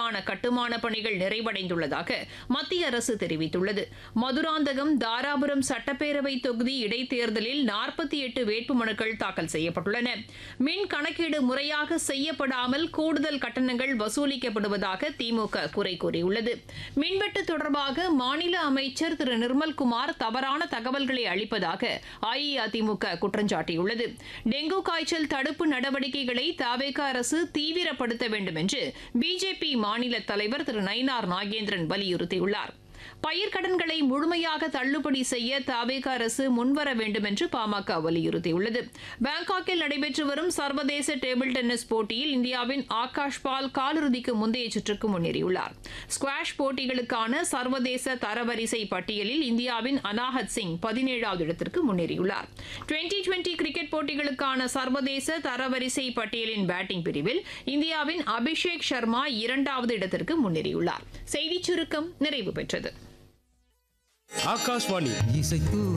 மீதான கட்டுமான பணிகள் நிறைவடைந்துள்ளதாக மத்திய அரசு தெரிவித்துள்ளது மதுராந்தகம் தாராபுரம் சட்டப்பேரவை தொகுதி இடைத்தேர்தலில் நாற்பத்தி எட்டு வேட்புமனுக்கள் தாக்கல் செய்யப்பட்டுள்ளன மின் கணக்கீடு முறையாக செய்யப்படாமல் கூடுதல் கட்டணங்கள் வசூலிக்கப்படுவதாக திமுக குறை கூறியுள்ளது மின்வெட்டு தொடர்பாக மாநில அமைச்சர் திரு நிர்மல்குமார் தவறான தகவல்களை அளிப்பதாக அஇஅதிமுக குற்றம் சாட்டியுள்ளது டெங்கு காய்ச்சல் தடுப்பு நடவடிக்கைகளை தாவேக அரசு தீவிரப்படுத்த வேண்டும் என்று பிஜேபி மாநில தலைவர் திரு நயினார் நாகேந்திரன் வலியுறுத்தியுள்ளார் பயிர்க்கடன்களை முழுமையாக தள்ளுபடி செய்ய தாவேக அரசு முன்வர வேண்டும் என்று பாமக வலியுறுத்தியுள்ளது பாங்காக்கில் நடைபெற்று வரும் சர்வதேச டேபிள் டென்னிஸ் போட்டியில் இந்தியாவின் ஆகாஷ் பால் காலிறுதிக்கு முந்தைய சுற்றுக்கு முன்னேறியுள்ளார் ஸ்குவாஷ் போட்டிகளுக்கான சர்வதேச தரவரிசை பட்டியலில் இந்தியாவின் அனாஹத் சிங் பதினேழாவது இடத்திற்கு முன்னேறியுள்ளார் டுவெண்டி டுவெண்டி கிரிக்கெட் போட்டிகளுக்கான சர்வதேச தரவரிசை பட்டியலின் பேட்டிங் பிரிவில் இந்தியாவின் அபிஷேக் சர்மா இரண்டாவது இடத்திற்கு முன்னேறியுள்ளார் செய்திச் சுருக்கம் நிறைவு பெற்றது ஆகாஷ்வாணி இசைத்து